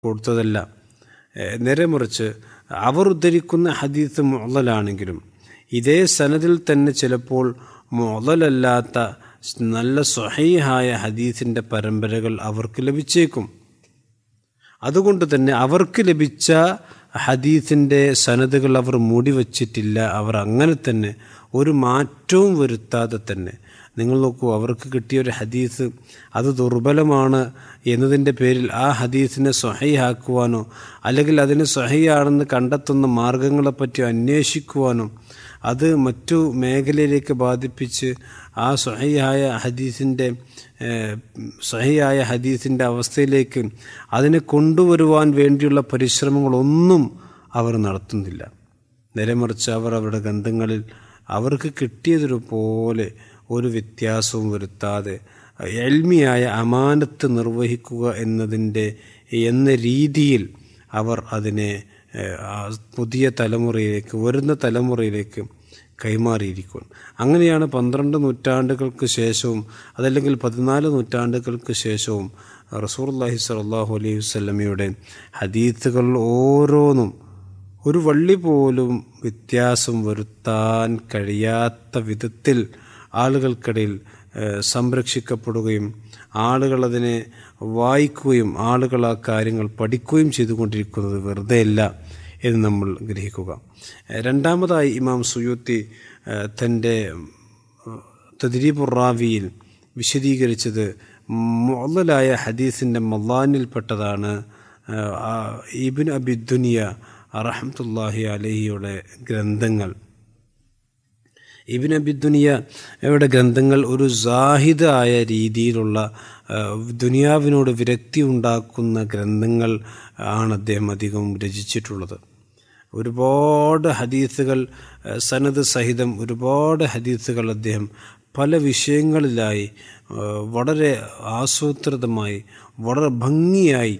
കൊടുത്തതല്ല ഏഹ് നേരെ മറിച്ച് അവർ ഉദ്ധരിക്കുന്ന ഹദീസ് മുഅലാണെങ്കിലും ഇതേ സനദിൽ തന്നെ ചിലപ്പോൾ മുഅലല്ലാത്ത നല്ല സ്വഹീഹായ ഹദീസിൻ്റെ പരമ്പരകൾ അവർക്ക് ലഭിച്ചേക്കും അതുകൊണ്ട് തന്നെ അവർക്ക് ലഭിച്ച ഹദീസിൻ്റെ സനദുകൾ അവർ മൂടിവച്ചിട്ടില്ല അവർ അങ്ങനെ തന്നെ ഒരു മാറ്റവും വരുത്താതെ തന്നെ നിങ്ങൾ നോക്കൂ അവർക്ക് കിട്ടിയ ഒരു ഹദീസ് അത് ദുർബലമാണ് എന്നതിൻ്റെ പേരിൽ ആ ഹദീസിനെ സ്വഹയാക്കുവാനോ അല്ലെങ്കിൽ അതിന് സ്വഹയാണെന്ന് കണ്ടെത്തുന്ന മാർഗങ്ങളെപ്പറ്റി അന്വേഷിക്കുവാനോ അത് മറ്റു മേഖലയിലേക്ക് ബാധിപ്പിച്ച് ആ സ്വഹയായ ഹദീസിൻ്റെ സഹിയായ ഹദീസിൻ്റെ അവസ്ഥയിലേക്ക് അതിനെ കൊണ്ടുവരുവാൻ വേണ്ടിയുള്ള പരിശ്രമങ്ങളൊന്നും അവർ നടത്തുന്നില്ല നേരെമറിച്ച് അവർ അവരുടെ ഗന്ധങ്ങളിൽ അവർക്ക് കിട്ടിയതുപോലെ ഒരു വ്യത്യാസവും വരുത്താതെ എൽമിയായ അമാനത്ത് നിർവഹിക്കുക എന്നതിൻ്റെ എന്ന രീതിയിൽ അവർ അതിനെ പുതിയ തലമുറയിലേക്ക് വരുന്ന തലമുറയിലേക്ക് കൈമാറിയിരിക്കും അങ്ങനെയാണ് പന്ത്രണ്ട് നൂറ്റാണ്ടുകൾക്ക് ശേഷവും അതല്ലെങ്കിൽ പതിനാല് നൂറ്റാണ്ടുകൾക്ക് ശേഷവും റസൂർല്ലാഹി സലാഹു അലൈഹി വല്ലമയുടെ ഹദീത്തുകൾ ഓരോന്നും ഒരു വള്ളി പോലും വ്യത്യാസം വരുത്താൻ കഴിയാത്ത വിധത്തിൽ ആളുകൾക്കിടയിൽ സംരക്ഷിക്കപ്പെടുകയും ആളുകൾ അതിനെ വായിക്കുകയും ആളുകൾ ആ കാര്യങ്ങൾ പഠിക്കുകയും ചെയ്തുകൊണ്ടിരിക്കുന്നത് വെറുതെയല്ല എന്ന് നമ്മൾ ഗ്രഹിക്കുക രണ്ടാമതായി ഇമാം സുയൂത്തി തൻ്റെ തദ്രീബുറാവിയിൽ വിശദീകരിച്ചത് മുഅലായ ഹദീസിൻ്റെ മല്ലാനിൽപ്പെട്ടതാണ് ഇബിൻ അബിദുനിയ റഹമത്തുല്ലാഹി അലഹിയുടെ ഗ്രന്ഥങ്ങൾ ഇബിൻ അബിദുനിയയുടെ ഗ്രന്ഥങ്ങൾ ഒരു സാഹിദായ രീതിയിലുള്ള ദുനിയാവിനോട് വിരക്തി ഉണ്ടാക്കുന്ന ഗ്രന്ഥങ്ങൾ ആണ് അദ്ദേഹം അധികം രചിച്ചിട്ടുള്ളത് ഒരുപാട് ഹദീസുകൾ സനത് സഹിതം ഒരുപാട് ഹദീസുകൾ അദ്ദേഹം പല വിഷയങ്ങളിലായി വളരെ ആസൂത്രിതമായി വളരെ ഭംഗിയായി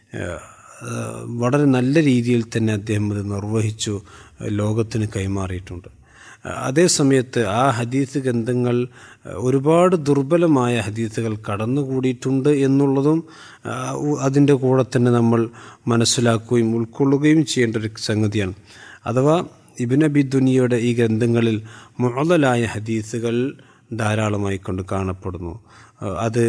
വളരെ നല്ല രീതിയിൽ തന്നെ അദ്ദേഹം അത് നിർവഹിച്ചു ലോകത്തിന് കൈമാറിയിട്ടുണ്ട് അതേ സമയത്ത് ആ ഹദീസ് ഗ്രന്ഥങ്ങൾ ഒരുപാട് ദുർബലമായ ഹദീസുകൾ കടന്നുകൂടിയിട്ടുണ്ട് എന്നുള്ളതും അതിൻ്റെ കൂടെ തന്നെ നമ്മൾ മനസ്സിലാക്കുകയും ഉൾക്കൊള്ളുകയും ചെയ്യേണ്ട ഒരു സംഗതിയാണ് അഥവാ ഇബിൻ അബി ദുനിയയുടെ ഈ ഗ്രന്ഥങ്ങളിൽ മുഴലായ ഹദീസുകൾ ധാരാളമായി കൊണ്ട് കാണപ്പെടുന്നു അത്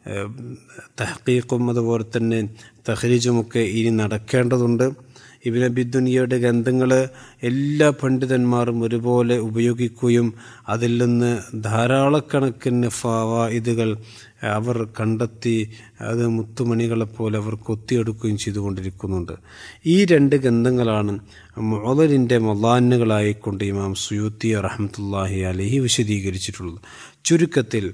തഹക്കീക്കും അതുപോലെ തന്നെ തഹരീജുമൊക്കെ ഇനി നടക്കേണ്ടതുണ്ട് ഇബിൻ അബിദുനിയയുടെ ഗ്രന്ഥങ്ങൾ എല്ലാ പണ്ഡിതന്മാരും ഒരുപോലെ ഉപയോഗിക്കുകയും അതിൽ നിന്ന് ധാരാളക്കണക്കിന് ഫവായിദുകൾ അവർ കണ്ടെത്തി അത് മുത്തുമണികളെപ്പോലെ അവർ കൊത്തിയെടുക്കുകയും ചെയ്തുകൊണ്ടിരിക്കുന്നുണ്ട് ഈ രണ്ട് ഗ്രന്ഥങ്ങളാണ് മുതലിൻ്റെ മൊലാനുകളായിക്കൊണ്ട് ഇമാം സുയൂത്തി റഹമത്തുല്ലാഹി അലഹി വിശദീകരിച്ചിട്ടുള്ളത് ചുരുക്കത്തിൽ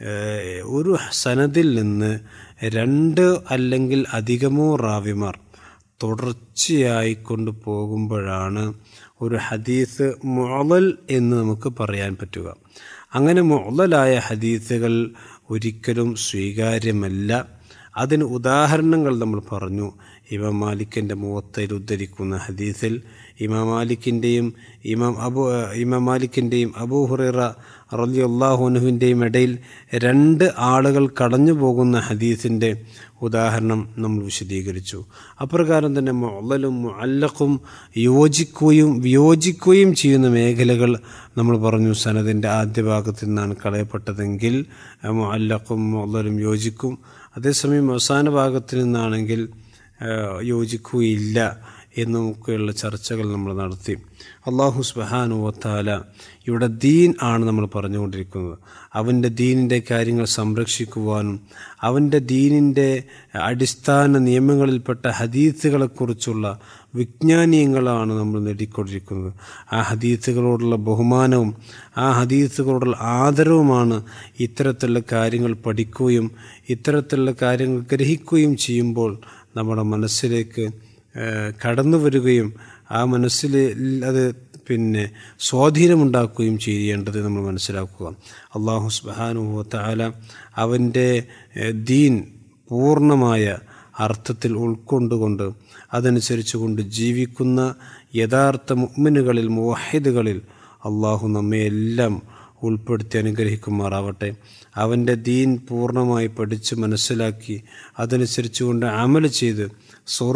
ഒരു സനദിൽ നിന്ന് രണ്ട് അല്ലെങ്കിൽ അധികമോ റാവിമാർ തുടർച്ചയായി കൊണ്ട് പോകുമ്പോഴാണ് ഒരു ഹദീസ് മുളൽ എന്ന് നമുക്ക് പറയാൻ പറ്റുക അങ്ങനെ മുളലായ ഹദീസുകൾ ഒരിക്കലും സ്വീകാര്യമല്ല അതിന് ഉദാഹരണങ്ങൾ നമ്മൾ പറഞ്ഞു ഇമാം മാലിക്കിൻ്റെ മുവത്തയിൽ ഉദ്ധരിക്കുന്ന ഹദീസിൽ ഇമാം മാലിക്കിൻ്റെയും ഇമാം അബു ഇമാം മാലിക്കിൻ്റെയും അബൂ ഹുറൈറ റലി അള്ളാഹുനുവിൻ്റെയും ഇടയിൽ രണ്ട് ആളുകൾ കടന്നു പോകുന്ന ഹദീസിൻ്റെ ഉദാഹരണം നമ്മൾ വിശദീകരിച്ചു അപ്രകാരം തന്നെ മുള്ളലും മുഅല്ലഖും യോജിക്കുകയും വിയോജിക്കുകയും ചെയ്യുന്ന മേഖലകൾ നമ്മൾ പറഞ്ഞു സനദിൻ്റെ ആദ്യ ഭാഗത്തു നിന്നാണ് കളയപ്പെട്ടതെങ്കിൽ മുഅല്ലഖും മുള്ളലും യോജിക്കും അതേസമയം അവസാന ഭാഗത്തു നിന്നാണെങ്കിൽ യോജിക്കുകയില്ല എന്നൊക്കെയുള്ള ചർച്ചകൾ നമ്മൾ നടത്തി അള്ളാഹു സുബാനു വത്താല ഇവിടെ ദീൻ ആണ് നമ്മൾ പറഞ്ഞുകൊണ്ടിരിക്കുന്നത് അവൻ്റെ ദീനിൻ്റെ കാര്യങ്ങൾ സംരക്ഷിക്കുവാനും അവൻ്റെ ദീനിൻ്റെ അടിസ്ഥാന നിയമങ്ങളിൽപ്പെട്ട ഹദീസുകളെക്കുറിച്ചുള്ള വിജ്ഞാനീയങ്ങളാണ് നമ്മൾ നേടിക്കൊണ്ടിരിക്കുന്നത് ആ ഹദീസുകളോടുള്ള ബഹുമാനവും ആ ഹദീസുകളോടുള്ള ആദരവുമാണ് ഇത്തരത്തിലുള്ള കാര്യങ്ങൾ പഠിക്കുകയും ഇത്തരത്തിലുള്ള കാര്യങ്ങൾ ഗ്രഹിക്കുകയും ചെയ്യുമ്പോൾ നമ്മുടെ മനസ്സിലേക്ക് കടന്നു വരികയും ആ മനസ്സിൽ അത് പിന്നെ സ്വാധീനമുണ്ടാക്കുകയും ചെയ്യേണ്ടത് നമ്മൾ മനസ്സിലാക്കുക അള്ളാഹു സുബാനുഹു താല അവൻ്റെ ദീൻ പൂർണ്ണമായ അർത്ഥത്തിൽ ഉൾക്കൊണ്ടുകൊണ്ട് അതനുസരിച്ച് കൊണ്ട് ജീവിക്കുന്ന യഥാർത്ഥ മുഅ്മിനുകളിൽ മുവഹിദുകളിൽ അള്ളാഹു നമ്മെ എല്ലാം ഉൾപ്പെടുത്തി അനുഗ്രഹിക്കുമാറാവട്ടെ അവൻ്റെ ദീൻ പൂർണ്ണമായി പഠിച്ച് മനസ്സിലാക്കി അതനുസരിച്ച് കൊണ്ട് അമൽ ചെയ്ത് സൂറ